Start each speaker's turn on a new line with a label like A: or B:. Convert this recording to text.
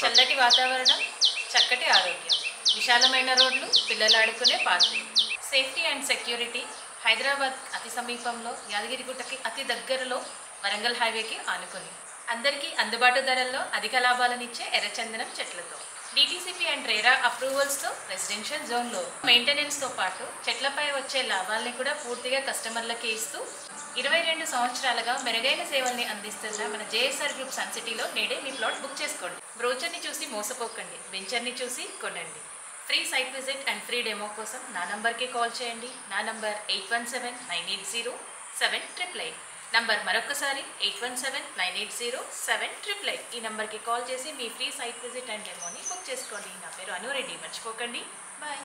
A: చల్లటి వాతావరణం చక్కటి ఆరోగ్యం విశాలమైన రోడ్లు పిల్లలు ఆడుకునే పార్కులు సేఫ్టీ అండ్ సెక్యూరిటీ హైదరాబాద్ అతి సమీపంలో యాదగిరిగుట్టకి అతి దగ్గరలో వరంగల్ హైవేకి ఆనుకుని అందరికీ అందుబాటు ధరల్లో అధిక లాభాలనిచ్చే ఎర్రచందనం చెట్లతో డిటీసీపీ అండ్ రేరా అప్రూవల్స్తో రెసిడెన్షియల్ జోన్లో మెయింటెనెన్స్తో పాటు చెట్లపై వచ్చే లాభాల్ని కూడా పూర్తిగా కస్టమర్లకి ఇస్తూ ఇరవై రెండు సంవత్సరాలుగా మెరుగైన సేవల్ని అందిస్తున్న మన జేఎస్ఆర్ గ్రూప్ సన్ సిటీలో నేడే మీ ప్లాట్ బుక్ చేసుకోండి బ్రోచర్ని చూసి మోసపోకండి వెంచర్ని చూసి కొనండి free site visit and free demo కోసం నా నంబర్కి కాల్ చేయండి నా number eight one seven nine eight zero seven triple eight number మరొకసారి eight one seven nine eight zero seven triple eight ఈ నంబర్కి కాల్ చేసి మీ ఫ్రీ సైట్ విజిట్ అండ్ డెమోని బుక్ చేసుకోండి నా పేరు అనురెడ్డి మర్చిపోకండి బాయ్